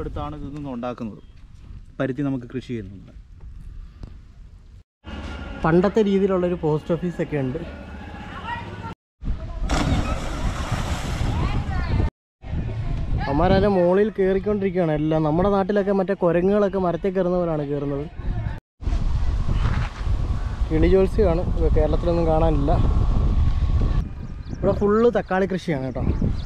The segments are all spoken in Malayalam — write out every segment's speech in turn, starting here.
വിളവെടുത്താണ് ഇതിൽ നിന്ന് ഉണ്ടാക്കുന്നത് പരുത്തി നമുക്ക് കൃഷി ചെയ്യുന്നുണ്ട് പണ്ടത്തെ രീതിയിലുള്ളൊരു പോസ്റ്റ് ഓഫീസൊക്കെ ഉണ്ട് അമ്മാരെ മുകളിൽ കയറിക്കൊണ്ടിരിക്കുകയാണ് എല്ലാം നമ്മുടെ നാട്ടിലൊക്കെ മറ്റേ കുരങ്ങുകളൊക്കെ മരത്തിൽ കയറുന്നവരാണ് കയറുന്നത് കിളി ജോത്സ്യമാണ് ഇത് കേരളത്തിലൊന്നും കാണാനില്ല ഇവിടെ ഫുള്ള് തക്കാളി കൃഷിയാണ് കേട്ടോ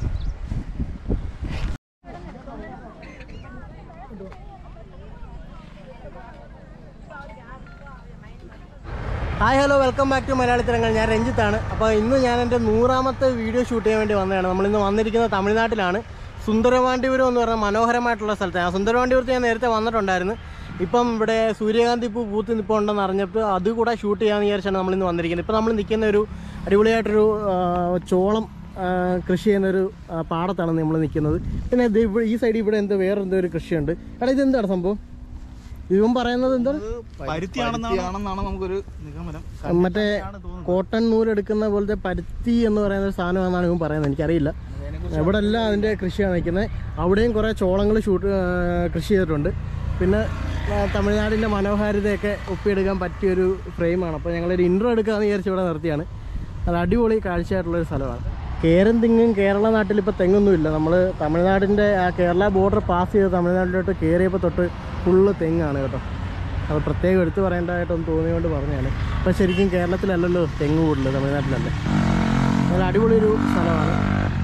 hi hello welcome back to Malayali തരങ്ങൾ ഞാൻ രഞ്ജിത്താണ് അപ്പോൾ ഇന്ന് ഞാൻ എൻ്റെ നൂറാമത്തെ വീഡിയോ ഷൂട്ട് ചെയ്യാൻ വേണ്ടി വന്നതാണ് നമ്മളിന്ന് വന്നിരിക്കുന്നത് തമിഴ്നാട്ടിലാണ് സുന്ദരവാണ്ടിപുരം എന്ന് പറഞ്ഞ മനോഹരമായിട്ടുള്ള സ്ഥലത്താണ് സുന്ദരവാണ്ടിപുരത്ത് ഞാൻ നേരത്തെ വന്നിട്ടുണ്ടായിരുന്നു ഇപ്പം ഇവിടെ സൂര്യകാന്തി പൂ പൂത്ത് നിൽപ്പുണ്ടെന്ന് അറിഞ്ഞപ്പോൾ അത് കൂടെ ഷൂട്ട് ചെയ്യാമെന്ന് വിചാരിച്ചാണ് നമ്മളിന്ന് വന്നിരിക്കുന്നത് ഇപ്പോൾ നമ്മൾ നിൽക്കുന്ന ഒരു അടിപൊളിയായിട്ടൊരു ആ, ചോളം ആ, കൃഷി ചെയ്യുന്ന ഒരു ആ, പാടത്താണ് നമ്മൾ നിൽക്കുന്നത് പിന്നെ ഇത് ഇവിടെ- ഈ സൈഡിൽ ഇവിടെ എന്തോ വേറെ എന്തോ ഒരു കൃഷിയുണ്ട് എടാ ഇത് എന്താണ് സംഭവം ഇവൻ പറയുന്നത് എന്താണ് പരുത്തിയാണെന്നാണ് നമുക്കൊരു നിഗമനം മറ്റേ കോട്ടൺ നൂലെടുക്കുന്ന പോലത്തെ പരുത്തി എന്ന് പറയുന്ന ഒരു സാധനമാണെന്നാണ് ഇവൻ പറയുന്നത് എനിക്കറിയില്ല ഇവിടെ എല്ലാം അതിൻ്റെ കൃഷിയാണ് നിൽക്കുന്നത് അവിടെയും കുറേ ചോളങ്ങൾ ഷൂട്ട് ആ, കൃഷി ചെയ്തിട്ടുണ്ട് പിന്നെ ആ, തമിഴ്നാടിൻ്റെ മനോഹാരിതയൊക്കെ ഒപ്പിയെടുക്കാൻ പറ്റിയൊരു ഫ്രെയിമാണ് അപ്പോൾ ഞങ്ങളൊരു ഇൻട്രോ എടുക്കാമെന്ന് വിചാരിച്ച് ഇവിടെ നിർത്തിയാണ് അത് അടിപൊളി കാഴ്ചയായിട്ടുള്ളൊരു സ്ഥലമാണ് കേരം തെങ്ങും കേരള നാട്ടിൽ ഇപ്പോൾ തെങ്ങൊന്നുമില്ല നമ്മൾ തമിഴ്നാടിൻ്റെ ആ കേരള ബോർഡർ പാസ് ചെയ്ത് തമിഴ്നാട്ടിലോട്ട് കയറിയപ്പോൾ തൊട്ട് ഫുള്ള് തെങ്ങാണ് കേട്ടോ അത് പ്രത്യേകം എടുത്തു പറയേണ്ടതായിട്ടൊന്ന് തോന്നിയോണ്ട് പറഞ്ഞാണ് ഇപ്പം ശരിക്കും കേരളത്തിലല്ലല്ലോ തെങ്ങ് കൂടുതൽ തമിഴ്നാട്ടിലല്ലേ നല്ല അടിപൊളി ഒരു സ്ഥലമാണ്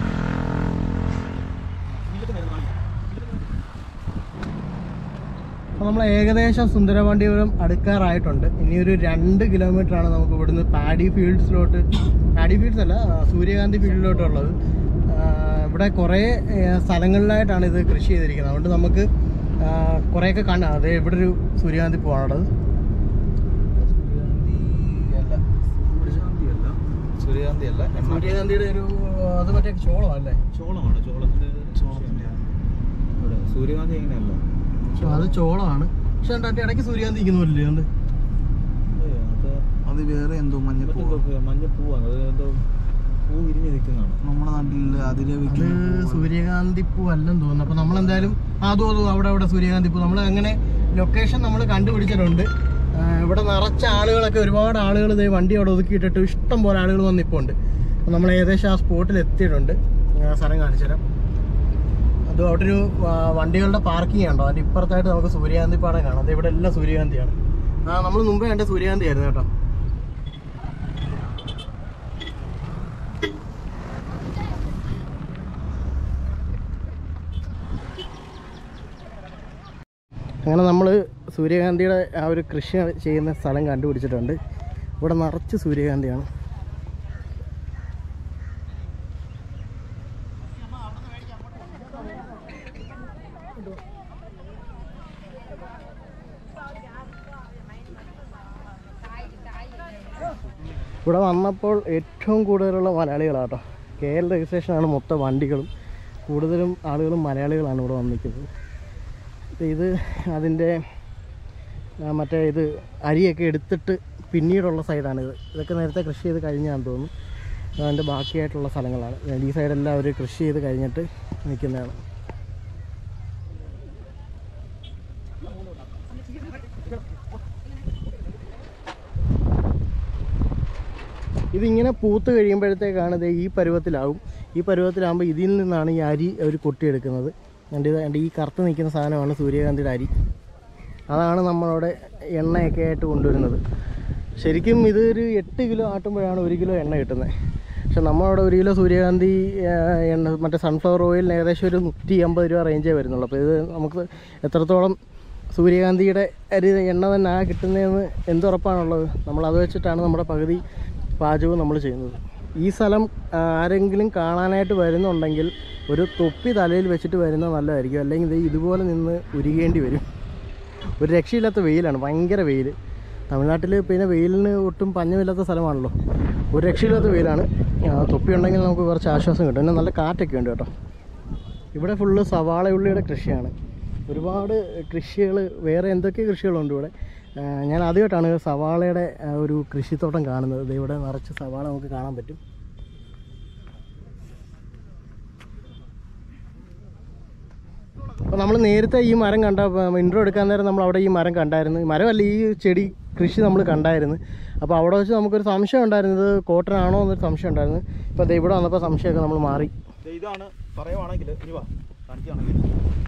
അപ്പോൾ നമ്മൾ ഏകദേശം സുന്ദരവണ്ടിപുരം അടുക്കാറായിട്ടുണ്ട് ഇനി ഒരു രണ്ട് കിലോമീറ്റർ ആണ് നമുക്ക് ഇവിടുന്ന് പാഡി ഫീൽഡ്സിലോട്ട് പാഡി ഫീൽഡ്സ് അല്ല ആ, സൂര്യകാന്തി ഫീൽഡിലോട്ടുള്ളത് ആ, ഇവിടെ കുറേ ഏ, സ്ഥലങ്ങളിലായിട്ടാണ് ഇത് കൃഷി ചെയ്തിരിക്കുന്നത് അതുകൊണ്ട് നമുക്ക് ആ, കുറേയൊക്കെ കാണാം അതെ ഇവിടെ ഒരു സൂര്യകാന്തി പൂവാണുള്ളത് സൂര്യകാന്തി അല്ല സൂര്യകാന്തിയുടെ ഒരു അത് മറ്റേ ചോളം അല്ലേ ചോളമാണ് ചോളത്തിന്റെ ഇവിടെ സൂര്യകാന്തി എങ്ങനെയല്ല അത് ചോളമാണ് പക്ഷെ അതിൻ്റെ ഇടയ്ക്ക് സൂര്യകാന്തി ഇരിക്കുന്നില്ലേ അതുകൊണ്ട് അത് അത് വേറെ എന്തോ മഞ്ഞപ്പൂ മറ്റെന്തോ മഞ്ഞപ്പൂവാണ് അത് എന്തോ പൂ വിരിഞ്ഞ് നിൽക്കുന്നതാണ് നമ്മുടെ നാട്ടിൽ അതിലെ അത് വെക്കുന്ന സൂര്യകാന്തി പൂ അല്ലെന്ന് തോന്നുന്നു അപ്പൊ നമ്മൾ എന്തായാലും അതും അതും അവിടെ അവിടെ സൂര്യകാന്തി പൂ നമ്മൾ അങ്ങനെ ലൊക്കേഷൻ നമ്മൾ കണ്ടുപിടിച്ചിട്ടുണ്ട് ആ, ഇവിടെ നിറച്ച ആളുകളൊക്കെ ഒരുപാട് ആളുകൾ ഇതേ വണ്ടി അവിടെ ഒതുക്കിയിട്ടിട്ട് ഇഷ്ടം പോലെ ആളുകൾ വന്ന് ഇപ്പോൾ ഉണ്ട് അപ്പോൾ നമ്മൾ ഏകദേശം ആ സ്പോട്ടിൽ എത്തിയിട്ടുണ്ട് ആ സ്ഥലം കാണിച്ചു തരാം അത് അവിടെ ഒരു ആ, വണ്ടികളുടെ പാർക്കിംഗ് ഉണ്ടോ അതിൻ്റെ ഇപ്പുറത്തായിട്ട് നമുക്ക് സൂര്യകാന്തി പാടം കാണാം അത് ഇവിടെ എല്ലാം സൂര്യകാന്തിയാണ് ആ നമ്മൾ മുമ്പേ കണ്ട സൂര്യകാന്തി ആയിരുന്നു കേട്ടോ അങ്ങനെ നമ്മൾ സൂര്യകാന്തിയുടെ ആ ഒരു കൃഷി ചെയ്യുന്ന സ്ഥലം കണ്ടുപിടിച്ചിട്ടുണ്ട് ഇവിടെ നിറച്ച് സൂര്യകാന്തിയാണ് ഇവിടെ വന്നപ്പോൾ ഏറ്റവും കൂടുതലുള്ള മലയാളികളാട്ടോ കെ എൽ രജിസ്ട്രേഷനാണ് മൊത്തം വണ്ടികളും കൂടുതലും ആളുകളും മലയാളികളാണ് ഇവിടെ വന്നിരിക്കുന്നത് ഇപ്പം ഇത് അതിൻ്റെ ആ, മറ്റേ ഇത് അരിയൊക്കെ എടുത്തിട്ട് പിന്നീടുള്ള സൈഡാണിത് ഇതൊക്കെ നേരത്തെ കൃഷി ചെയ്ത് കഴിഞ്ഞാന്ന് തോന്നുന്നു അതിൻ്റെ ബാക്കിയായിട്ടുള്ള സ്ഥലങ്ങളാണ് ഈ സൈഡെല്ലാം അവർ കൃഷി ചെയ്ത് കഴിഞ്ഞിട്ട് നിൽക്കുന്നതാണ് ഇതിങ്ങനെ പൂത്ത് കഴിയുമ്പോഴത്തേക്കാണ് ഇത് ഈ പരുവത്തിലാവും ഈ പരുവത്തിലാകുമ്പോൾ ഇതിൽ നിന്നാണ് ഈ അരി അവർ കൊട്ടിയെടുക്കുന്നത് എൻ്റെ ഇത് എൻ്റെ ഈ കറുത്ത് നിൽക്കുന്ന സാധനമാണ് സൂര്യകാന്തിയുടെ അരി അതാണ് നമ്മളവിടെ എണ്ണയൊക്കെ ആയിട്ട് കൊണ്ടുവരുന്നത് ശരിക്കും ഇതൊരു എട്ട് കിലോ ആട്ടുമ്പോഴാണ് ഒരു കിലോ എണ്ണ കിട്ടുന്നത് പക്ഷെ നമ്മളവിടെ ഒരു കിലോ സൂര്യകാന്തി ആ, എണ്ണ മറ്റേ സൺഫ്ലവർ ഓയിലിന് ഏകദേശം ഒരു നൂറ്റി അമ്പത് രൂപ റേഞ്ചേ വരുന്നുള്ളൂ അപ്പോൾ ഇത് നമുക്ക് എത്രത്തോളം സൂര്യകാന്തിയുടെ അരി എണ്ണ തന്നെ ആ കിട്ടുന്നതെന്ന് എന്തുറപ്പാണുള്ളത് നമ്മൾ അത് വെച്ചിട്ടാണ് നമ്മുടെ പകുതി പാചകവും നമ്മൾ ചെയ്യുന്നത് ഈ സ്ഥലം ആ, ആരെങ്കിലും കാണാനായിട്ട് വരുന്നുണ്ടെങ്കിൽ ഒരു തൊപ്പി തലയിൽ വെച്ചിട്ട് വരുന്നത് നല്ലതായിരിക്കും അല്ലെങ്കിൽ ഇത് ഇതുപോലെ നിന്ന് ഉരുകേണ്ടി വരും ഒരു രക്ഷയില്ലാത്ത വെയിലാണ് ഭയങ്കര വെയിൽ തമിഴ്നാട്ടിൽ പിന്നെ വെയിലിന് ഒട്ടും പഞ്ഞമില്ലാത്ത സ്ഥലമാണല്ലോ ഒരു രക്ഷയില്ലാത്ത വെയിലാണ് ആ, തൊപ്പി ഉണ്ടെങ്കിൽ നമുക്ക് കുറച്ച് ആശ്വാസം കിട്ടും പിന്നെ നല്ല കാറ്റൊക്കെ ഉണ്ട് കേട്ടോ ഇവിടെ ഫുള്ള് സവാള ഉള്ളിയുടെ കൃഷിയാണ് ഒരുപാട് കൃഷികൾ വേറെ എന്തൊക്കെ കൃഷികളുണ്ട് ഇവിടെ ആ, ഞാൻ ആദ്യമായിട്ടാണ് സവാളയുടെ ആ, ഒരു കൃഷിത്തോട്ടം കാണുന്നത് ദേ ഇവിടെ നിറച്ച് സവാള നമുക്ക് കാണാൻ പറ്റും അപ്പോൾ അപ്പോൾ നമ്മൾ നേരത്തെ ഈ മരം കണ്ട ഇൻട്രോ എടുക്കാൻ നേരം നമ്മൾ അവിടെ ഈ മരം കണ്ടായിരുന്നു ഈ മരമല്ല ഈ ചെടി കൃഷി നമ്മൾ കണ്ടായിരുന്നു അപ്പോൾ അവിടെ വെച്ച് നമുക്കൊരു സംശയം ഉണ്ടായിരുന്നു ഇത് കോട്ടൺ ആണോ എന്നൊരു സംശയം ഉണ്ടായിരുന്നു ഇപ്പോൾ ദേ ഇവിടെ വന്നപ്പോൾ സംശയമൊക്കെ നമ്മൾ മാറി ദേ ഇതാണ് പറയുവാണെങ്കിൽ ഇനി വാ കാണിക്കുകയാണെങ്കിൽ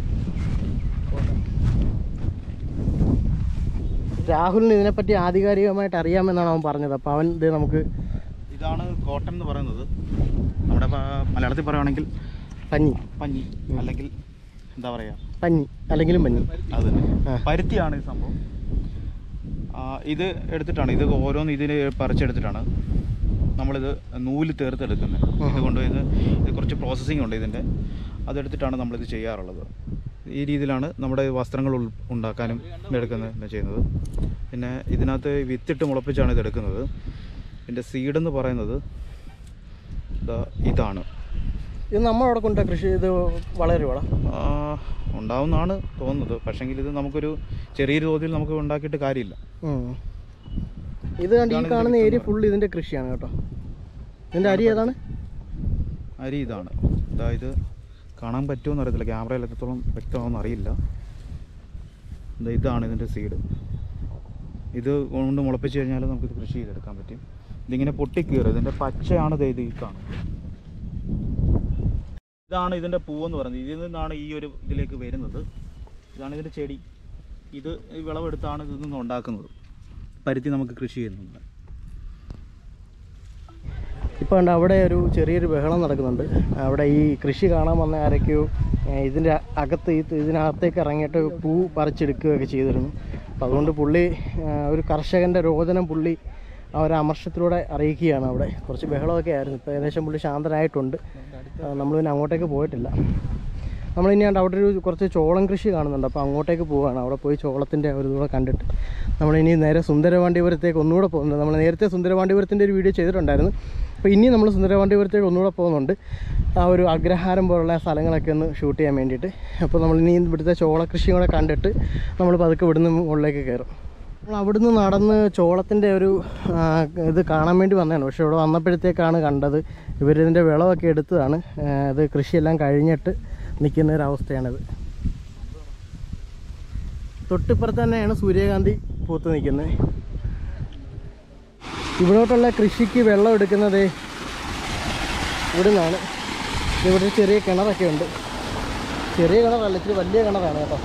രാഹുലിന് ഇതിനെപ്പറ്റി ആധികാരികമായിട്ട് അറിയാമെന്നാണ് അവൻ പറഞ്ഞത് അപ്പോൾ അവൻ ഇത് നമുക്ക് ഇതാണ് കോട്ടൺ എന്ന് പറയുന്നത് നമ്മുടെ പ- മലയാളത്തിൽ പറയുവാണെങ്കിൽ പഞ്ഞി പഞ്ഞി അല്ലെങ്കിൽ എന്താ പറയുക പഞ്ഞി അല്ലെങ്കിലും പഞ്ഞി അത് തന്നെ ആ. പരുത്തിയാണ് ഈ സംഭവം ആ, ഇത് എടുത്തിട്ടാണ് ഇത് ഓരോന്ന് ഇതിൽ പറിച്ചെടുത്തിട്ടാണ് നമ്മളിത് നൂല് തീർത്തെടുക്കുന്നത് ഇത് കൊണ്ട് ഇത് ഇത് കുറച്ച് പ്രോസസ്സിംഗ് ഉണ്ട് ഇതിൻ്റെ അതെടുത്തിട്ടാണ് നമ്മളിത് ചെയ്യാറുള്ളത് ഈ രീതിയിലാണ് നമ്മുടെ വസ്ത്രങ്ങൾ ഉൾ- ഉണ്ടാക്കാനും എടുക്കുന്നത് ചെയ്യുന്നത് പിന്നെ ഇതിനകത്ത് വിത്തിട്ട് മുളപ്പിച്ചാണ് ഇത് എടുക്കുന്നത് ഇതിൻ്റെ സീഡെന്ന് പറയുന്നത് ദാ ഇതാണ് ഇത് നമ്മളവിടെ കൊണ്ട് കൃഷി ഇത് വളരുവാടാ ആ, ഉണ്ടാവുമെന്നാണ് തോന്നുന്നത് പക്ഷേങ്കിൽ ഇത് നമുക്കൊരു ചെറിയ തോതിൽ നമുക്ക് ഉണ്ടാക്കിയിട്ട് കാര്യമില്ല ഇത് കണ്ട് ഈ കാണുന്ന ഏരിയ ഫുൾ ഇതിൻ്റെ കൃഷിയാണ് കേട്ടോ ഇതിൻ്റെ അരി ഏതാണ് അരി ഇതാണ് അതായത് കാണാൻ പറ്റുമെന്ന് അറിയത്തില്ല ക്യാമറയിൽ എത്രത്തോളം വ്യക്തമാണെന്ന് അറിയില്ല ദാ ഇതാണ് ഇതിൻ്റെ സീഡ് ഇത് കൊണ്ട് മുളപ്പിച്ച് കഴിഞ്ഞാൽ നമുക്കിത് കൃഷി ചെയ്തെടുക്കാൻ പറ്റും ഇതിങ്ങനെ പൊട്ടിക്കീറും ഇതിൻ്റെ പച്ചയാണ് ദേ ഇത് ഈ കാണുന്നത് ഇതാണ് ഇതിൻ്റെ പൂവെന്ന് പറയുന്നത് ഇതിൽ നിന്നാണ് ഈ ഒരു ഇതിലേക്ക് വരുന്നത് ഇതാണ് ഇതിൻ്റെ ചെടി ഇത് ഈ വിളവെടുത്താണ് ഇതിൽ നിന്ന് ഉണ്ടാക്കുന്നത് പരുത്തി നമുക്ക് കൃഷി ചെയ്യുന്നുണ്ട് ഇപ്പോൾ ഉണ്ട് അവിടെ ഒരു ചെറിയൊരു ബഹളം നടക്കുന്നുണ്ട് അവിടെ ഈ കൃഷി കാണാൻ വന്ന ആരൊക്കെയോ ഏഹ്, ഇതിൻ്റെ അകത്ത് ഈ ഇതിനകത്തേക്ക് ഇറങ്ങിയിട്ട് പൂ പറിച്ചെടുക്കുകയൊക്കെ ചെയ്തിരുന്നു അപ്പോൾ അതുകൊണ്ട് പുള്ളി ഏഹ്, ഒരു കർഷകൻ്റെ രോദനം പുള്ളി ആ ഒരു അമർഷത്തിലൂടെ അറിയിക്കുകയാണ് അവിടെ കുറച്ച് ബഹളമൊക്കെ ആയിരുന്നു ഇപ്പോൾ ഏകദേശം പുള്ളി ശാന്തനായിട്ടുണ്ട് ഏഹ്, നമ്മൾ പിന്നെ അങ്ങോട്ടേക്ക് പോയിട്ടില്ല നമ്മളിനി ആണ്ട് അവിടെ ഒരു കുറച്ച് ചോളം കൃഷി കാണുന്നുണ്ട് അപ്പോൾ അങ്ങോട്ടേക്ക് പോവുകയാണ് അവിടെ പോയി ചോളത്തിൻ്റെ ഒരു ഇതുകൂടെ കണ്ടിട്ട് നമ്മളിനി നേരെ സുന്ദരവാണ്ടിപുരത്തേക്ക് ഒന്നുകൂടെ പോകുന്നുണ്ട് നമ്മൾ നേരത്തെ സുന്ദരവാണ്ടിപുരത്തിൻ്റെ ഒരു വീഡിയോ ചെയ്തിട്ടുണ്ടായിരുന്നു അപ്പോൾ ഇനി നമ്മൾ സുന്ദരവാണ്ടിപുരത്തേക്ക് ഒന്നുകൂടെ പോകുന്നുണ്ട് ആ ഒരു അഗ്രഹാരം പോലുള്ള സ്ഥലങ്ങളൊക്കെ ഒന്ന് ഷൂട്ട് ചെയ്യാൻ വേണ്ടിയിട്ട് അപ്പോൾ നമ്മളിനി ഇവിടുത്തെ ചോള കൃഷിയും കൂടെ കണ്ടിട്ട് നമ്മൾ പതുക്കെ ഇവിടുന്ന് മുകളിലേക്ക് കയറും നമ്മൾ അവിടുന്ന് നടന്ന് ചോളത്തിൻ്റെ ഒരു ആ, ഇത് കാണാൻ വേണ്ടി വന്നതാണ് പക്ഷേ ഇവിടെ വന്നപ്പോഴത്തേക്കാണ് കണ്ടത് ഇവരിതിൻ്റെ വിളവൊക്കെ എടുത്തതാണ് ആ, ഇത് കൃഷിയെല്ലാം കഴിഞ്ഞിട്ട് നിൽക്കുന്ന ഒരു അവസ്ഥയാണിത് തൊട്ടിപ്പുറത്ത് തന്നെയാണ് സൂര്യകാന്തി പൂത്ത് നിൽക്കുന്നത് ഇവിടോട്ടുള്ള കൃഷിക്ക് വെള്ളം എടുക്കുന്നത് ഇവിടെ നിന്നാണ് ഇവിടെ ഒരു ചെറിയ കിണറൊക്കെ ഉണ്ട് ചെറിയ കിണറല്ല ഇച്ചിരി വലിയ കിണറാണ് കേട്ടോ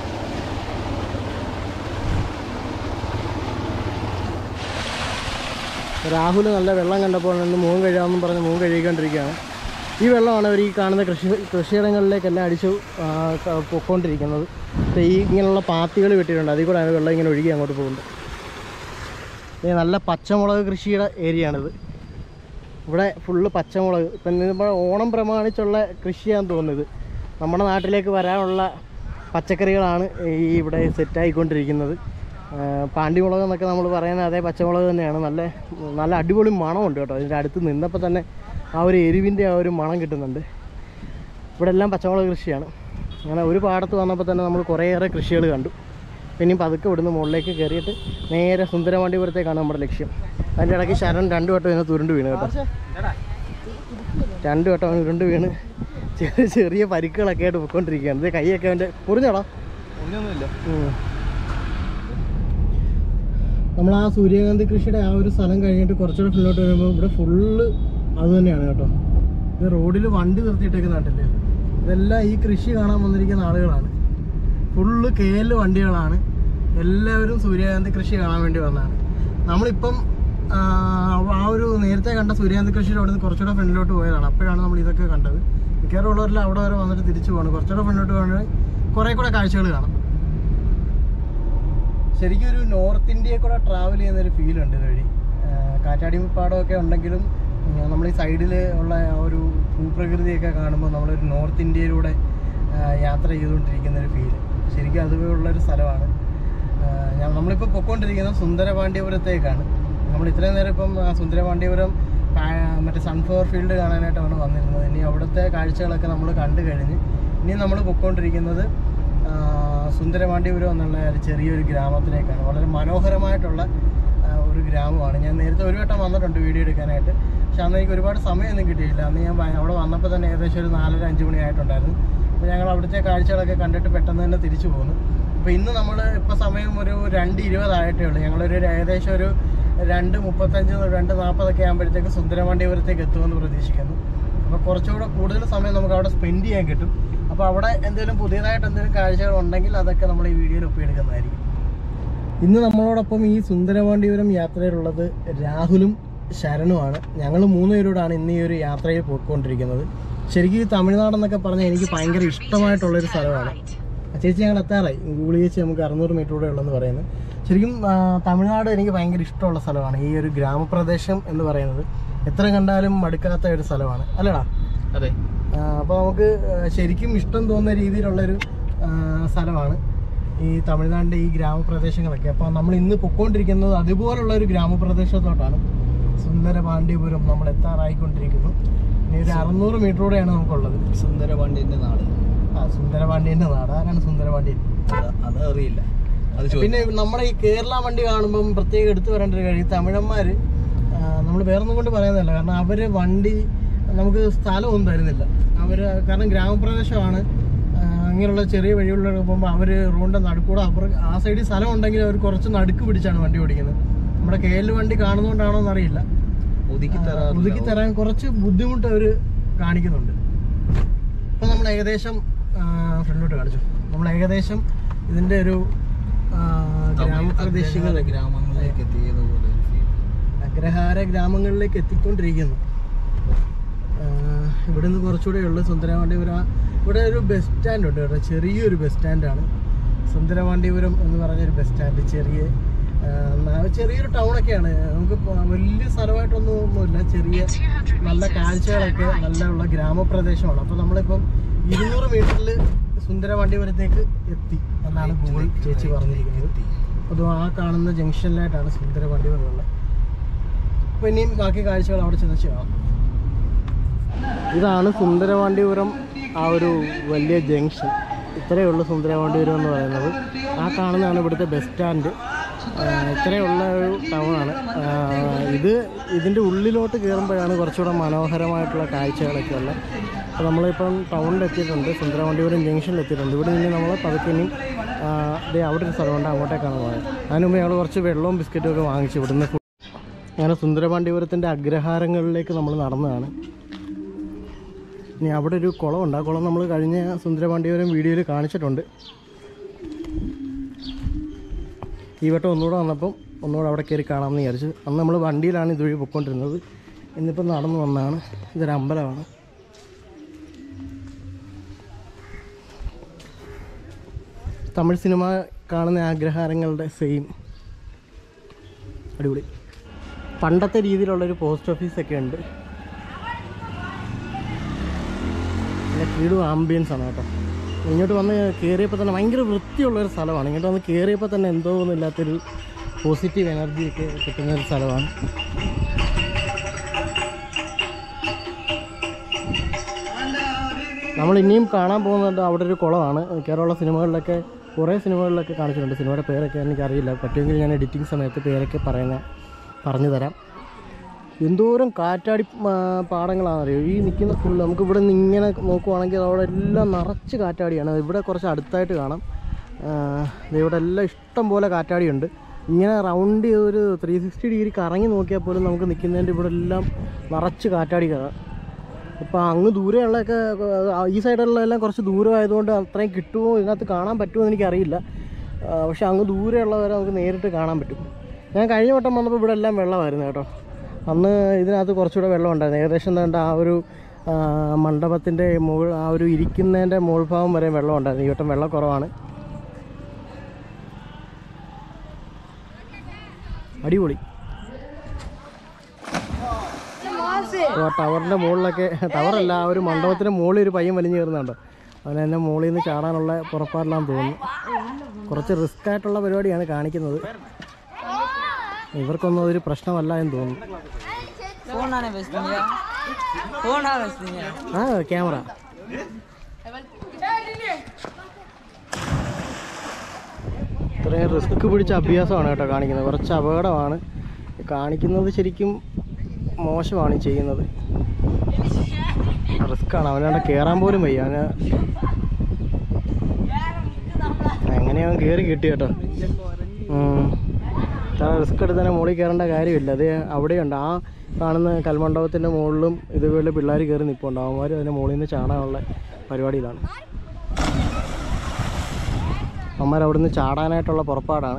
രാഹുൽ നല്ല വെള്ളം കണ്ടപ്പോൾ ഇന്ന് മൂന്ന് കഴിയാമെന്നും പറഞ്ഞ് മൂന്ന് കഴുകിക്കൊണ്ടിരിക്കുകയാണ് ഈ വെള്ളമാണ് അവർ ഈ കാണുന്ന കൃഷി കൃഷിയിടങ്ങളിലേക്കെല്ലാം അടിച്ചു ആ, ക- പൊക്കോണ്ടിരിക്കുന്നത് ഇപ്പം ഈ ഇങ്ങനെയുള്ള പാത്തികൾ വെട്ടിയിട്ടുണ്ട് അതിൽ കൂടെയാണ് വെള്ളം ഇങ്ങനെ ഒഴുകി അങ്ങോട്ട് പോകുന്നത് ഇത് നല്ല പച്ചമുളക് കൃഷിയുടെ ഏരിയയാണിത് ഇവിടെ ഫുള്ള് പച്ചമുളക് ഇപ്പം നമ്മൾ ഓണം പ്രമാണിച്ചുള്ള കൃഷിയാന്ന് തോന്നുന്നത് നമ്മുടെ നാട്ടിലേക്ക് വരാനുള്ള പച്ചക്കറികളാണ് ഈ ഇവിടെ സെറ്റായിക്കൊണ്ടിരിക്കുന്നത് പാണ്ടിമുളക് എന്നൊക്കെ നമ്മൾ പറയുന്ന അതേ പച്ചമുളക് തന്നെയാണ് നല്ല നല്ല അടിപൊളി മണമുണ്ട് കേട്ടോ അതിൻ്റെ അടുത്ത് നിന്നപ്പോൾ തന്നെ ആ ഒരു എരിവിൻ്റെ ആ ഒരു മണം കിട്ടുന്നുണ്ട് ഇവിടെ എല്ലാം പച്ചമുളക് കൃഷിയാണ് അങ്ങനെ ഒരു പാടത്ത് വന്നപ്പോൾ തന്നെ നമ്മൾ കുറേയേറെ കൃഷികൾ കണ്ടു പിന്നെയും പതുക്കെ ഇവിടുന്ന് മുകളിലേക്ക് കയറിയിട്ട് നേരെ സുന്ദരമാണ്ടിപുരത്തേക്കാണ് നമ്മുടെ ലക്ഷ്യം അതിൻ്റെ ഇടയ്ക്ക് ശരൺ രണ്ടു വട്ടം ഇതിനെ തുരുണ്ട് വീണ് കേട്ടോ രണ്ടു വട്ടം അവൻ ഉരുണ്ട് വീണ് ചെറിയ ചെറിയ പരിക്കുകളൊക്കെ ആയിട്ട് പൊയ്ക്കൊണ്ടിരിക്കുകയാണ് ഇത് കൈയൊക്കെ അവൻ്റെ മുറിഞ്ഞോടാ ഒന്നൊന്നുമില്ല ഉം. നമ്മൾ ആ സൂര്യകാന്തി കൃഷിയുടെ ആ ഒരു സ്ഥലം കഴിഞ്ഞിട്ട് കുറച്ചുകൂടെ ഫ്രണ്ടിലോട്ട് വരുമ്പോൾ ഇവിടെ ഫുള്ള് അത് തന്നെയാണ് കേട്ടോ ഇത് റോഡിൽ വണ്ടി നിർത്തിയിട്ടേക്കുന്ന കണ്ടില്ലേ ഇതെല്ലാം ഈ കൃഷി കാണാൻ വന്നിരിക്കുന്ന ആളുകളാണ് ഫുള്ള് കേല് വണ്ടികളാണ് എല്ലാവരും സൂര്യകാന്തി കൃഷി കാണാൻ വേണ്ടി വന്നതാണ് നമ്മളിപ്പം ആ, ആ ഒരു നേരത്തെ കണ്ട സൂര്യകാന്തി കൃഷിയുടെ അവിടെ നിന്ന് കുറച്ചുകൂടെ ഫ്രണ്ടിലോട്ട് പോയതാണ് അപ്പോഴാണ് നമ്മൾ ഇതൊക്കെ കണ്ടത് മിക്കവാറും ഉള്ളവരെല്ലാം അവിടെ വരെ വന്നിട്ട് തിരിച്ചു പോകണം കുറച്ചുകൂടെ ഫ്രണ്ടിലോട്ട് പോകണമെങ്കിൽ കുറേ കൂടെ കാഴ്ചകൾ കാണാം ശരിക്കും ഒരു നോർത്ത് ഇന്ത്യയെ കൂടെ ട്രാവൽ ചെയ്യുന്ന ഒരു ഫീൽ ഉണ്ട് ഇതുവഴി കാറ്റാടിപ്പാടമൊക്കെ ഉണ്ടെങ്കിലും നമ്മൾ ഈ സൈഡിൽ ഉള്ള ആ ഒരു ഭൂപ്രകൃതിയൊക്കെ കാണുമ്പോൾ നമ്മളൊരു നോർത്ത് ഇന്ത്യയിലൂടെ ആ, യാത്ര ചെയ്തുകൊണ്ടിരിക്കുന്ന ഒരു ഫീൽ ശരിക്കും അതുപോലുള്ളൊരു സ്ഥലമാണ് ആ, ഞാൻ നമ്മളിപ്പോൾ പൊയ്ക്കൊണ്ടിരിക്കുന്നത് സുന്ദരപാണ്ഡ്യപുരത്തേക്കാണ് നമ്മൾ ഇത്രയും നേരം ഇപ്പം ആ സുന്ദരപാണ്ഡ്യപുരം ആ, മറ്റേ സൺഫ്ലവർ ഫീൽഡ് കാണാനായിട്ടാണ് വന്നിരുന്നത് ഇനി അവിടുത്തെ കാഴ്ചകളൊക്കെ നമ്മൾ കണ്ടു കഴിഞ്ഞ് ഇനി നമ്മൾ പൊയ്ക്കൊണ്ടിരിക്കുന്നത് ആ, സുന്ദരപാണ്ഡ്യപുരം എന്നുള്ള ഒരു ചെറിയൊരു ഗ്രാമത്തിലേക്കാണ് വളരെ മനോഹരമായിട്ടുള്ള ആ, ഒരു ഗ്രാമമാണ് ഞാൻ നേരത്തെ ഒരു വട്ടം വന്നിട്ടുണ്ട് വീഡിയോ എടുക്കാനായിട്ട് പക്ഷെ അന്ന് എനിക്ക് ഒരുപാട് സമയമൊന്നും കിട്ടിയില്ല അന്ന് ഞാൻ ഭയ- അവിടെ വന്നപ്പോൾ തന്നെ ഏകദേശം ഒരു നാലര അഞ്ച് മണി ആയിട്ടുണ്ടായിരുന്നു അപ്പോൾ ഞങ്ങൾ അവിടുത്തെ കാഴ്ചകളൊക്കെ കണ്ടിട്ട് പെട്ടെന്ന് തന്നെ തിരിച്ചു പോന്നു അപ്പോൾ ഇന്ന് നമ്മൾ ഇപ്പോൾ സമയം ഒരു രണ്ട് ഇരുപതായിട്ടേ ഉള്ളൂ ഞങ്ങളൊരു ഏകദേശം ഒരു രണ്ട് മുപ്പത്തഞ്ച് രണ്ട് നാൽപ്പതൊക്കെ ആകുമ്പോഴത്തേക്ക് സുന്ദരമണ്ഡിപുരത്തേക്ക് എത്തുമെന്ന് പ്രതീക്ഷിക്കുന്നു അപ്പോൾ കുറച്ചുകൂടെ കൂടുതൽ സമയം നമുക്ക് അവിടെ സ്പെൻഡ് ചെയ്യാൻ കിട്ടും അപ്പോൾ അവിടെ എന്തെങ്കിലും പുതിയതായിട്ട് എന്തെങ്കിലും കാഴ്ചകൾ ഉണ്ടെങ്കിൽ അതൊക്കെ നമ്മൾ ഈ വീഡിയോയിൽ ഒപ്പിയെടുക്കുന്നതായിരിക്കും ഇന്ന് നമ്മളോടൊപ്പം ഈ സുന്ദരപാണ്ഡിപുരം യാത്രയിലുള്ളത് രാഹുലും ശരണുമാണ് ഞങ്ങൾ മൂന്നുപേരോടാണ് ഇന്ന് ഈ ഒരു യാത്രയിൽ പോയിക്കൊണ്ടിരിക്കുന്നത് ശരിക്കും ഈ തമിഴ്നാട് എന്നൊക്കെ പറഞ്ഞാൽ എനിക്ക് ഭയങ്കര ഇഷ്ടമായിട്ടുള്ളൊരു സ്ഥലമാണ് ചേച്ചി ഞങ്ങൾ എത്താറായി ഗൂഗിൾ ചേച്ചി നമുക്ക് അറുന്നൂറ് മീറ്റർ കൂടെ ഉള്ളെന്ന് പറയുന്നത് ശരിക്കും ആ, തമിഴ്നാട് എനിക്ക് ഭയങ്കര ഇഷ്ടമുള്ള സ്ഥലമാണ് ഈ ഒരു ഗ്രാമപ്രദേശം എന്ന് പറയുന്നത് എത്ര കണ്ടാലും മടുക്കാത്ത ഒരു സ്ഥലമാണ് അല്ലടാ അതെ അപ്പോൾ നമുക്ക് ആ, ശരിക്കും ഇഷ്ടം തോന്നുന്ന രീതിയിലുള്ളൊരു ആ, സ്ഥലമാണ് ഈ തമിഴ്നാടിൻ്റെ ഈ ഗ്രാമപ്രദേശങ്ങളൊക്കെ അപ്പോൾ നമ്മൾ ഇന്ന് പൊക്കോണ്ടിരിക്കുന്നത് അതുപോലുള്ള ഒരു ഗ്രാമപ്രദേശത്തോട്ടാണ് സുന്ദരപാണ്ഡ്യപുരം നമ്മൾ എത്താറായിക്കൊണ്ടിരിക്കുന്നു ഇനി ഒരു അറുന്നൂറ് മീറ്ററോടെയാണ് നമുക്കുള്ളത് സുന്ദരപാണ്ഡ്യന്റെ നാട് ആ സുന്ദരപാണ്ഡ്യൻ്റെ നാട് ആരാണ് സുന്ദരപാണ്ഡ്യൻ അത് അത് അറിയില്ല അത് ചോദിക്കും പിന്നെ നമ്മുടെ ഈ കേരള വണ്ടി കാണുമ്പം പ്രത്യേകം എടുത്തു വരേണ്ട ഒരു കാര്യം തമിഴന്മാർ നമ്മൾ വേറൊന്നും കൊണ്ട് പറയുന്നതല്ല കാരണം അവർ വണ്ടി നമുക്ക് സ്ഥലമൊന്നും തരുന്നില്ല അവർ കാരണം ഗ്രാമപ്രദേശമാണ് ആ, അങ്ങനെയുള്ള ചെറിയ വഴികളിലൊക്കെ പോകുമ്പോൾ അവർ റോഡിൻ്റെ നടുക്കൂടെ അവർ ആ സൈഡിൽ സ്ഥലം ഉണ്ടെങ്കിൽ അവർ കുറച്ച് നടുക്ക് പിടിച്ചാണ് വണ്ടി ഓടിക്കുന്നത് നമ്മുടെ കെ എൽ വണ്ടി കാണുന്നതുകൊണ്ടാണോ എന്നറിയില്ല ഒതുക്കി തരാറില്ല. ഒതുക്കി തരാൻ കുറച്ച് ബുദ്ധിമുട്ട് അവർ കാണിക്കുന്നുണ്ട് അപ്പോൾ നമ്മൾ ഏകദേശം ഫ്രണ്ടിലോട്ട് കാണിച്ചു നമ്മൾ ഏകദേശം ഇതിൻ്റെ ഒരു ആ, ഗ്രാമപ്രദേശങ്ങൾ അഗ്രഹാര ഗ്രാമങ്ങളിലേക്ക് എത്തിയതുപോലെ ഒരു feel. അഗ്രഹാര ഗ്രാമങ്ങളിലേക്ക് എത്തിക്കൊണ്ടിരിക്കുന്നു ആ, ഇവിടെ നിന്ന് കുറച്ചുകൂടെ ഉള്ളു സുന്ദരവാണ്ടിപുരം ഇവിടെ ഒരു ബസ് സ്റ്റാൻഡ് ഉണ്ട് കേട്ടോ ചെറിയൊരു ബസ് സ്റ്റാൻഡാണ് സുന്ദരവാണ്ടിപുരം എന്ന് പറഞ്ഞൊരു ബസ് സ്റ്റാൻഡ് ചെറിയ ആ, ന- ചെറിയൊരു ടൗണൊക്കെയാണ് നമുക്ക് പ- വലിയ സ്ഥലമായിട്ടൊന്നും ഒന്നുമില്ല ചെറിയ നല്ല കാഴ്ചകളൊക്കെ നല്ല ഉള്ള ഗ്രാമപ്രദേശമാണ് അപ്പോൾ നമ്മളിപ്പം ഇരുന്നൂറ് മീറ്ററിൽ സുന്ദരവാണ്ടിപുരത്തേക്ക് എത്തി എന്നാണ് ഗൂഗിൾ ചേച്ചി പറഞ്ഞിരിക്കുന്നത് അതും ആ കാണുന്ന ജംഗ്ഷനിലായിട്ടാണ് സുന്ദരവാണ്ടിപുരം ഉള്ളത് അപ്പോൾ ഇനിയും ബാക്കി കാഴ്ചകൾ അവിടെ ചെന്ന് ചെയ്യാം ഇതാണ് സുന്ദരവാണ്ടിപുരം ആ ഒരു വലിയ ജംഗ്ഷൻ ഇത്രയേ ഉള്ളൂ സുന്ദരവാണ്ടിപുരം എന്ന് പറയുന്നത് ആ കാണുന്നതാണ് ഇവിടുത്തെ ബസ് സ്റ്റാൻഡ് ഇത്രയുള്ള ഒരു ടൗണാണ് ഇത് ഇതിൻ്റെ ഉള്ളിലോട്ട് കയറുമ്പോഴാണ് കുറച്ചുകൂടെ മനോഹരമായിട്ടുള്ള കാഴ്ചകളൊക്കെ ഉള്ളത് അപ്പോൾ നമ്മളിപ്പം ടൗണിൽ എത്തിയിട്ടുണ്ട് സുന്ദരവാണ്ടിപുരം ജംഗ്ഷനിൽ എത്തിയിട്ടുണ്ട് ഇവിടെ നിന്ന് നമ്മൾ പതുക്കെ ഇനിയും ആ, ദേ അവിടെ ഒരു സ്ഥലമുണ്ട് അങ്ങോട്ടേക്കാണ് പോയത് അതിന് മുമ്പ് ഞങ്ങൾ കുറച്ച് വെള്ളവും ബിസ്ക്കറ്റും ഒക്കെ വാങ്ങിച്ചു ഇവിടുന്ന് ഫുഡ് അങ്ങനെ സുന്ദരപാണ്ഡിപുരത്തിൻ്റെ അഗ്രഹാരങ്ങളിലേക്ക് നമ്മൾ നടന്നതാണ് ഇനി അവിടെ ഒരു കുളമുണ്ട് ആ കുളം നമ്മൾ കഴിഞ്ഞ സുന്ദരപാണ്ഡിപുരം വീഡിയോയിൽ കാണിച്ചിട്ടുണ്ട് ഈ വട്ടം ഒന്നുകൂടെ വന്നപ്പം ഒന്നുകൂടെ അവിടെ കയറി കാണാമെന്ന് വിചാരിച്ചു അന്ന് നമ്മൾ വണ്ടിയിലാണ് ഇതുവഴി പൊയ്ക്കൊണ്ടിരുന്നത് ഇന്നിപ്പം നടന്നു വന്നതാണ് ഇതൊരു അമ്പലമാണ് തമിഴ് സിനിമ കാണുന്ന ആഗ്രഹാരങ്ങളുടെ സെയിം അടിപൊളി പണ്ടത്തെ രീതിയിലുള്ളൊരു പോസ്റ്റ് ഓഫീസൊക്കെ ഉണ്ട് പിന്നെ കീടും ആംബിയൻസ് ആണ് കേട്ടോ ഇങ്ങോട്ട് വന്ന് കയറിയപ്പോൾ തന്നെ ഭയങ്കര വൃത്തിയുള്ളൊരു സ്ഥലമാണ് ഇങ്ങോട്ട് വന്ന് കയറിയപ്പോൾ തന്നെ എന്തോ ഒന്നുമില്ലാത്തൊരു പോസിറ്റീവ് എനർജി ഒക്കെ കിട്ടുന്ന ഒരു സ്ഥലമാണ് നമ്മൾ ഇനിയും കാണാൻ പോകുന്നത് അവിടെ ഒരു കുളമാണ് കേരള സിനിമകളിലൊക്കെ കുറേ സിനിമകളിലൊക്കെ കാണിച്ചിട്ടുണ്ട് സിനിമയുടെ പേരൊക്കെ എനിക്കറിയില്ല പറ്റുമെങ്കിൽ ഞാൻ എഡിറ്റിംഗ് സമയത്ത് പേരൊക്കെ പറയുന്ന പറഞ്ഞു തരാം എന്തോരം കാറ്റാടി ആ, പാടങ്ങളാണെന്നറിയോ ഈ നിൽക്കുന്ന ഫുള്ള് നമുക്ക് ഇവിടെ നിന്ന് ഇങ്ങനെ നോക്കുവാണെങ്കിൽ അവിടെ എല്ലാം നിറച്ച് കാറ്റാടിയാണ് ഇവിടെ കുറച്ച് അടുത്തായിട്ട് കാണാം ആ, ദേ ഇവിടെ എല്ലാം ഇഷ്ടം പോലെ കാറ്റാടിയുണ്ട് ഇങ്ങനെ റൗണ്ട് ചെയ്ത് ഒരു ത്രീ സിക്സ്റ്റി ഡിഗ്രി കറങ്ങി നോക്കിയാൽ പോലും നമുക്ക് നിൽക്കുന്നതിൻ്റെ ഇവിടെ എല്ലാം നിറച്ച് കാറ്റാടി കാണാം ഇപ്പം അങ്ങ് ദൂരെയുള്ളതൊക്കെ ആ, ഈ സൈഡിലുള്ളതെല്ലാം കുറച്ച് ദൂരമായതുകൊണ്ട് അത്രയും കിട്ടുമോ ഇതിനകത്ത് കാണാൻ പറ്റുമോ എന്ന് എനിക്കറിയില്ല ആ, പക്ഷെ അങ്ങ് ദൂരെയുള്ളവരെ നമുക്ക് നേരിട്ട് കാണാൻ പറ്റും ഞാൻ കഴിഞ്ഞ വട്ടം വന്നപ്പോൾ ഇവിടെ എല്ലാം വെള്ളമായിരുന്നു കേട്ടോ അന്ന് ഇതിനകത്ത് കുറച്ചുകൂടെ വെള്ളം ഉണ്ടായിരുന്നു ഏകദേശം എന്താണ്ട് ആ ഒരു ആ, മണ്ഡപത്തിൻ്റെ മുകൾ ആ ഒരു ഇരിക്കുന്നതിൻ്റെ മുകൾഭാഗം വരെ വെള്ളം ഉണ്ടായിരുന്നു ഈ വട്ടം വെള്ളം കുറവാണ് അടിപൊളി ആ ടവറിൻ്റെ മുകളിലൊക്കെ ടവറല്ല ആ ഒരു മണ്ഡപത്തിൻ്റെ മുകളിൽ ഒരു പയ്യൻ വലിഞ്ഞു കയറുന്നുണ്ട് അവൻ എന്നെ മുകളിൽ നിന്ന് ചാടാനുള്ള പുറപ്പാടിലാന്ന് തോന്നുന്നു കുറച്ച് റിസ്ക് ആയിട്ടുള്ള പരിപാടിയാണ് കാണിക്കുന്നത് ഇവർക്കൊന്നും അതൊരു പ്രശ്നമല്ല എന്ന് തോന്നുന്നു ஃபோனானே பேசுறீங்க ஃபோனா பேசுறீங்க ആ ക്യാമറ ഇത്രയും റിസ്ക് പിടിച്ച അഭ്യാസമാണ് കേട്ടോ കാണിക്കുന്നത് കുറച്ച് അപകടമാണ് കാണിക്കുന്നത് ശരിക്കും മോശമാണ് ഈ ചെയ്യുന്നത് റിസ്ക്കാണ് അവനവിടെ കയറാൻ പോലും വയ്യ അവന് അങ്ങനെ അവൻ കയറി കിട്ടി കേട്ടോ ഉം. ഇത്ര റിസ്ക് എടുത്ത് തന്നെ മുകളിൽ കയറേണ്ട കാര്യമില്ല അത് അവിടെയുണ്ട് ആ കാണുന്ന കൽമണ്ഡപത്തിൻ്റെ മുകളിലും ഇതുപോലെ പിള്ളേർ കയറി നിൽപ്പുണ്ട് അവന്മാർ അതിൻ്റെ മുകളിൽ നിന്ന് ചാടാനുള്ള പരിപാടിയിലാണ് അവന്മാർ അവിടെ നിന്ന് ചാടാനായിട്ടുള്ള പുറപ്പാടാണ്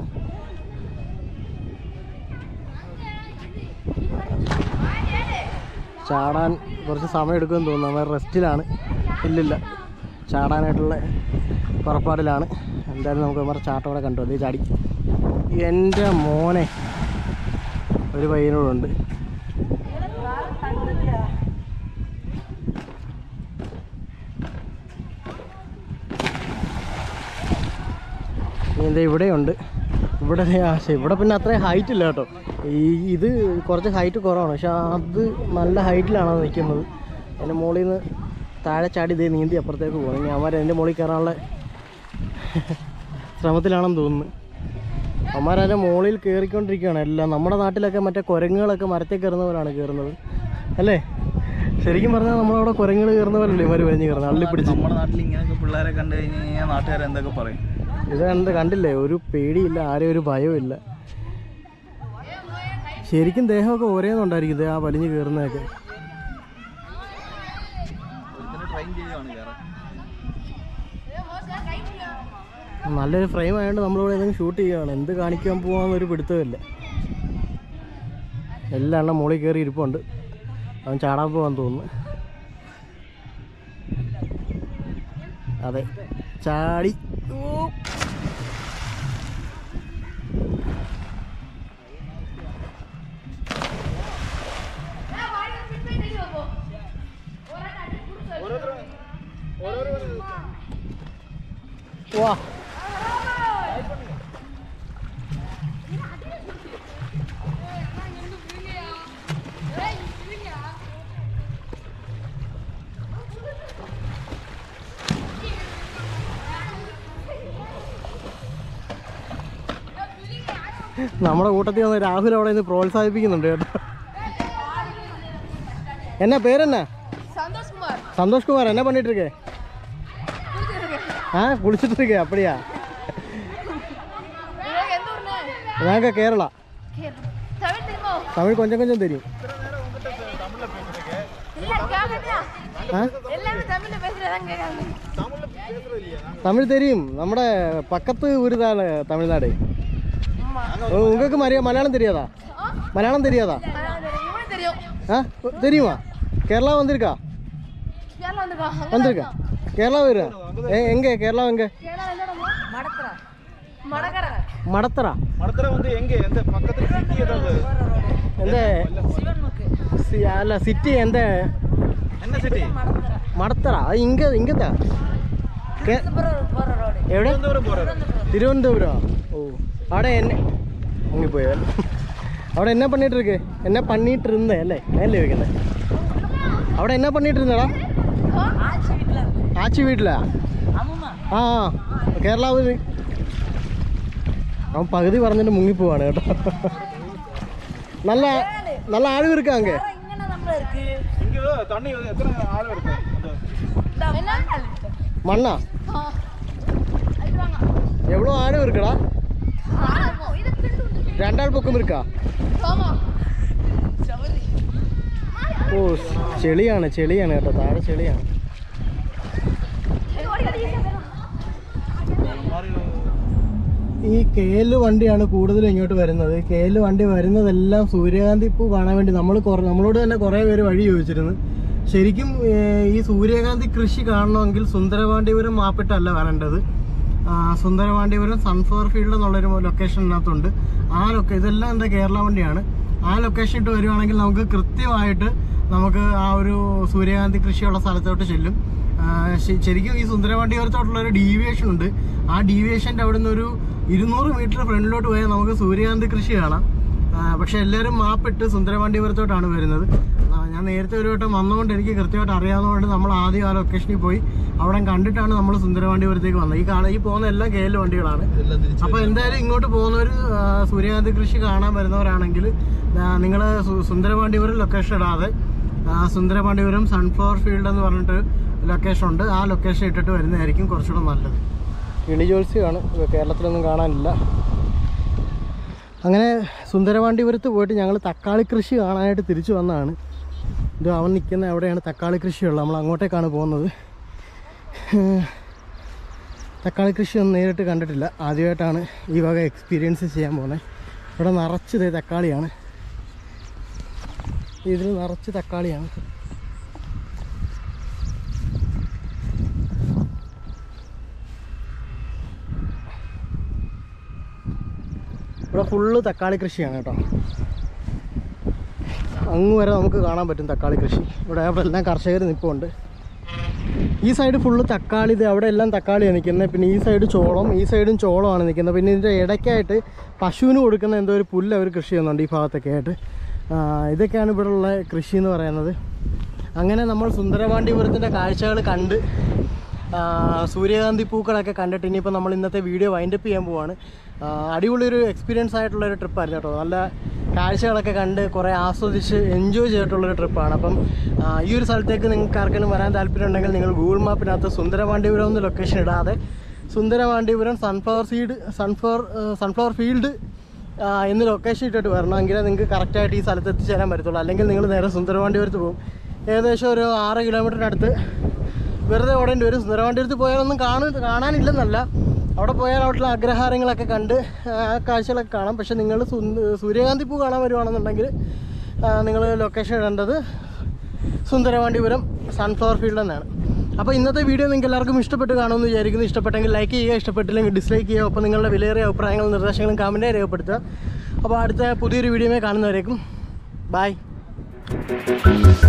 ചാടാൻ കുറച്ച് സമയം എടുക്കുമെന്ന് തോന്നുന്നു അവന്മാർ റെസ്റ്റിലാണ് ഇല്ലില്ല ചാടാനായിട്ടുള്ള പുറപ്പാടിലാണ് എന്തായാലും നമുക്ക് അവന്മാർ ചാട്ടം കൂടെ കണ്ടു അതേ ചാടി എൻ്റെ മോനെ ഒരു പയ്യനോടുണ്ട് എന്താ ഇവിടെയുണ്ട് ഇവിടെ ദേ ആ ശ്ശെ, ഇവിടെ പിന്നെ അത്രയും ഹൈറ്റ് ഇല്ല കേട്ടോ ഈ ഇത് കുറച്ച് ഹൈറ്റ് കുറവാണ് പക്ഷെ അത് നല്ല ഹൈറ്റിലാണ് അത് നിൽക്കുന്നത് അതിൻ്റെ മുകളിൽ നിന്ന് താഴെ ചാടി ഇതേ നീന്തി അപ്പുറത്തേക്ക് പോകും ഇനി അവന്മാർ അതിൻ്റെ മുകളിൽ കയറാനുള്ള ശ്രമത്തിലാണെന്ന് തോന്നുന്നു അവന്മാർ അതിൻ്റെ മുകളിൽ കയറിക്കൊണ്ടിരിക്കുകയാണ് എല്ലാം നമ്മുടെ നാട്ടിലൊക്കെ മറ്റേ കുരങ്ങുകളൊക്കെ മരത്തിൽ കയറുന്നവരാണ് കയറുന്നത് അല്ലേ ശരിക്കും പറഞ്ഞാൽ നമ്മളവിടെ കുരങ്ങുകൾ കയറുന്ന പോലല്ലേ ഇവർ വലിഞ്ഞ് കയറുന്നത് അള്ളി പിടിച്ച് നമ്മുടെ നാട്ടിൽ ഇങ്ങനെയൊക്കെ പിള്ളേരെ കണ്ടു കഴിഞ്ഞ് കഴിഞ്ഞാൽ നാട്ടുകാർ എന്തൊക്കെ പറയും ഇത് കണ്ട് കണ്ടില്ലേ ഒരു പേടിയില്ല ആരെയും ഒരു ഭയവും ഇല്ല ശരിക്കും ദേഹമൊക്കെ ഓരോന്നുണ്ടായിരിക്കും ഇത് ആ വലിഞ്ഞു കയറുന്നതൊക്കെ ട്രെയിൻ ചെയ്താണ് കയറാൻ നല്ലൊരു ഫ്രെയിം ആയതുകൊണ്ട് നമ്മളിവിടെ എന്തെങ്കിലും ഷൂട്ട് ചെയ്യുകയാണ് എന്ത് കാണിക്കാൻ പോവാന്നൊരു പിടുത്തമില്ല എല്ലാ എണ്ണം മുകളിൽ കയറി ഇരിപ്പുണ്ട് അവൻ ചാടാൻ പോവാൻ തോന്നുന്നു അതെ ചാടി ഓ. വാ നമ്മുടെ കൂട്ടത്തിൽ വന്ന് രാഹുൽ അവിടെ നിന്ന് പ്രോത്സാഹിപ്പിക്കുന്നുണ്ട് കേട്ടോ എന്നാ പേരെന്നാ சந்தோஷ் குமார் சந்தோஷ் குமார் என்ன பண்ணிட்டு இருக்க ஆ குளிச்சுட்டு இருக்கேன் அப்படியா உங்களுக்கு எந்த ஊர்னே நாங்க கேரளா தமிழ் தெரியுமோ தமிழ் கொஞ்சம் கொஞ்சம் தெரியும் இல்ல கேட்கலையா ஆ எல்லாமே தமிழ்ல பேசுறதாங்க கேட்காங்க தமிழ் தெரியும் നമ്മുടെ പക്കത്ത് ഊരുതാണ് തമിഴ്നാട് ஓ, உங்களுக்கு மரியா மலையாளம் தெரியாதா மலையாளம் தெரியாதா இவனும் தெரியும் ஆ தெரியுமா கேரளா வந்திருக்கா கேரளா வந்துருக்கான் வந்திருக்கா கேரளா வருவா ஏ எங்கே கேரளா எங்கே கேரளா எந்த இடமா மடக்கரா மடக்கரா மடத்தரா മടത്തറ വന്ന് എങ്കെ എന്ത് പക്കത്തിൽ സിറ്റി ഏതാ எந்த சி- அல்ல சிட்டி எந்த എന്ന സിറ്റി மடத்தரா அது இங்கே இங்கே தான் கே എവിടെ തിരുവനന്തപുരം പോരാ തിരുവനന്തപുരം ഓ അവിടെ എന്നെ അങ്ങ് പോയ അവിടെ എന്നാ പണിയിട്ട് ഇருக்கு എന്നാ പണിയിട്ട് ഇരുന്നേ അല്ലേ അല്ലേ ചോദിക്കണ്ടേ അവിടെ എന്നാ പണിയിട്ട് ഇരുന്നടാ ആച്ചി വീട്ടിലാ ആ ആ കേരളാവൂര് അവൻ പകുതി പറഞ്ഞിട്ട് മുങ്ങിപ്പോവാണ് കേട്ടോ നല്ല നല്ല ആഴ് இருக்காங்க ഇങ്ങ തണ്ണി എത്ര ആഴം എടുക്കും என்ன மண்ணா ஆ. அது வாங்க எவ்வளோ ஆழம் இருக்குடா ஆனா இருக்கும். இது திண்டு உண்டு. രണ്ടാൾ പൊക്കം இருக்கா ஆமா சவரி ഓ ചെളിയാണ് ചെളിയാണ് കേട്ടോ താഴെ ചെളിയാണ് இது ஓடி ஓடி ஈஸியா போயிடலாம். ഈ കേല് വണ്ടിയാണ് കൂടുതലും ഇങ്ങോട്ട് വരുന്നത് കേല് വണ്ടി വരുന്നതെല്ലാം സൂര്യകാന്തി പൂ കാണാൻ വേണ്ടി നമ്മൾ നമ്മളോട് തന്നെ കുറേ പേര് വഴി ചോദിച്ചിരുന്നു ശരിക്കും ഏർ, ഈ സൂര്യകാന്തി കൃഷി കാണണമെങ്കിൽ സുന്ദരപാണ്ഡിപുരം മാപ്പിട്ടല്ല വരേണ്ടത് ആ, സുന്ദരപാണ്ഡിപുരം സൺഫ്ലവർ ഫീൽഡ് എന്നുള്ളൊരു ലൊക്കേഷൻ ഇതിനകത്തുണ്ട് ആ ലൊക്കെ ഇതെല്ലാം എന്താ കേരള വണ്ടിയാണ് ആ ലൊക്കേഷൻ ഇട്ട് വരുവാണെങ്കിൽ നമുക്ക് കൃത്യമായിട്ട് നമുക്ക് ആ ഒരു സൂര്യകാന്തി കൃഷിയുള്ള സ്ഥലത്തോട്ട് ചെല്ലും ആ, ശ- ശരിക്കും ഈ സുന്ദരപാണ്ഡിപുരത്തോട്ടുള്ള ഒരു ഡീവിയേഷൻ ഉണ്ട് ആ ഡീവിയേഷൻ്റെ അവിടെ നിന്ന് ഒരു ഇരുന്നൂറ് മീറ്റർ ഫ്രണ്ടിലോട്ട് പോയാൽ നമുക്ക് സൂര്യകാന്തി കൃഷി കാണാം ആ, പക്ഷെ എല്ലാവരും മാപ്പിട്ട് സുന്ദരപാണ്ഡിപുരത്തോട്ടാണ് വരുന്നത് ആ, ഞാൻ നേരത്തെ ഒരു വട്ടം വന്നതുകൊണ്ട് എനിക്ക് കൃത്യമായിട്ട് അറിയാവുന്നതുകൊണ്ട് നമ്മൾ ആദ്യം ആ ലൊക്കേഷനിൽ പോയി അവിടെ കണ്ടിട്ടാണ് നമ്മൾ സുന്ദരപാണ്ഡിപുരത്തേക്ക് വന്നത് ഈ കാണാൻ ഈ പോകുന്ന എല്ലാം കെ എൽ വണ്ടികളാണ് ഇതെല്ലാം തിരിച്ച് അപ്പോൾ എന്തായാലും ഇങ്ങോട്ട് പോകുന്നവർ സൂര്യകാന്തി കൃഷി കാണാൻ വരുന്നവരാണെങ്കിൽ നിങ്ങൾ സുന്ദരപാണ്ഡിപുരം ലൊക്കേഷൻ ഇടാതെ ആ, സുന്ദരപാണ്ഡിപുരം സൺഫ്ലവർ ഫീൽഡ് എന്ന് പറഞ്ഞിട്ട് ലൊക്കേഷൻ ഉണ്ട് ആ ലൊക്കേഷൻ ഇട്ടിട്ട് വരുന്നതായിരിക്കും കുറച്ചുകൂടെ നല്ലത് കിളിജോത്സ്യമാണ് ഇത് കേരളത്തിലൊന്നും കാണാനില്ല അങ്ങനെ സുന്ദരവാണ്ടിപുരത്ത് പോയിട്ട് ഞങ്ങൾ തക്കാളി കൃഷി കാണാനായിട്ട് തിരിച്ചു വന്നതാണ് ഇത് അവൻ നിൽക്കുന്ന എവിടെയാണ് തക്കാളി കൃഷിയുള്ളത് നമ്മൾ അങ്ങോട്ടേക്കാണ് പോകുന്നത് തക്കാളി കൃഷി ഒന്നും നേരിട്ട് കണ്ടിട്ടില്ല ആദ്യമായിട്ടാണ് ഈ വക എക്സ്പീരിയൻസ് ചെയ്യാൻ പോകുന്നത് ഇവിടെ നിറച്ച് ദേ തക്കാളിയാണ് ഇതിൽ നിറച്ച് തക്കാളിയാണ് ഇവിടെ ഫുള്ള് തക്കാളി കൃഷിയാണ് കേട്ടോ അങ്ങ് വരെ നമുക്ക് കാണാൻ പറ്റും തക്കാളി കൃഷി ഇവിടെ അവിടെ എല്ലാം കർഷകർ നിൽപ്പുണ്ട് ഈ സൈഡ് ഫുള്ള് തക്കാളി ഇത് അവിടെ എല്ലാം തക്കാളിയാണ് നിൽക്കുന്നത് പിന്നെ ഈ സൈഡ് ചോളം ഈ സൈഡും ചോളമാണ് നിൽക്കുന്നത് പിന്നെ ഇതിൻ്റെ ഇടയ്ക്കായിട്ട് പശുവിന് കൊടുക്കുന്ന എന്തോ ഒരു പുല്ല് അവർ കൃഷി ചെയ്യുന്നുണ്ട് ഈ ഭാഗത്തൊക്കെ ആയിട്ട് ആ, ഇതൊക്കെയാണ് ഇവിടെ ഉള്ള കൃഷി എന്ന് പറയുന്നത് അങ്ങനെ നമ്മൾ സുന്ദരപാണ്ഡിപുരത്തിൻ്റെ കാഴ്ചകൾ കണ്ട് ആ, സൂര്യകാന്തി പൂക്കളൊക്കെ കണ്ടിട്ട് ഇനിയിപ്പോൾ നമ്മൾ ഇന്നത്തെ വീഡിയോ വൈൻഡപ്പ് ചെയ്യാൻ പോവാണ് ആ, അടിപൊളി ഒരു എക്സ്പീരിയൻസ് ആയിട്ടുള്ള ഒരു ട്രിപ്പായിരുന്നു കേട്ടോ നല്ല കാഴ്ചകളൊക്കെ കണ്ട് കുറേ ആസ്വദിച്ച് എൻജോയ് ചെയ്തിട്ടുള്ളൊരു ട്രിപ്പാണ് അപ്പം ആ, ഈ ഒരു സ്ഥലത്തേക്ക് നിങ്ങൾക്ക് ആർക്കെങ്കിലും വരാൻ താല്പര്യം ഉണ്ടെങ്കിൽ നിങ്ങൾ ഗൂഗിൾ മാപ്പിനകത്ത് സുന്ദരപാണ്ഡിപുരം എന്ന് ലൊക്കേഷൻ ഇടാതെ Sundarapandipuram sunflower seed sunflower sunflower field ആ, എന്ന് ലൊക്കേഷൻ ഇട്ടിട്ട് വരണമെങ്കിൽ നിങ്ങൾക്ക് കറക്റ്റായിട്ട് ഈ സ്ഥലത്ത് എത്തിച്ചേരാൻ പറ്റത്തുള്ളൂ അല്ലെങ്കിൽ നിങ്ങൾ നേരെ സുന്ദരവാണ്ടിപുരത്ത് പോകും ഏകദേശം ഒരു ആറ് കിലോമീറ്ററിനടുത്ത് വെറുതെ ഓടേണ്ടി വരും സുന്ദരവാണ്ടിപുരത്ത് പോയാലൊന്നും കാണു കാണാനില്ലെന്നല്ല അവിടെ പോയാൽ അവിടെയുള്ള അഗ്രഹാരങ്ങളൊക്കെ കണ്ട് ആ കാഴ്ചകളൊക്കെ കാണാം പക്ഷേ നിങ്ങൾ സൂര്യകാന്തി പൂ കാണാൻ വരുവാണെന്നുണ്ടെങ്കിൽ നിങ്ങൾ ലൊക്കേഷൻ ഇടേണ്ടത് സുന്ദരവാണ്ടിപുരം സൺഫ്ലവർ ഫീൽഡ് എന്നാണ് അപ്പോൾ ഇന്നത്തെ വീഡിയോ നിങ്ങൾക്ക് എല്ലാവർക്കും ഇഷ്ടപ്പെട്ട് കാണുമെന്ന് വിചാരിക്കുന്നു ഇഷ്ടപ്പെട്ടെങ്കിൽ ലൈക്ക് ചെയ്യുക ഇഷ്ടപ്പെട്ടില്ലെങ്കിൽ ഡിസ്ലൈക്ക് ചെയ്യുക ഒപ്പം നിങ്ങളുടെ വിലയേറിയ അഭിപ്രായങ്ങളും നിർദ്ദേശങ്ങളും കമൻറ്റായി രേഖപ്പെടുത്തുക അപ്പോൾ അടുത്ത പുതിയൊരു വീഡിയോയിൽ കാണുന്നവരേക്കും ബൈ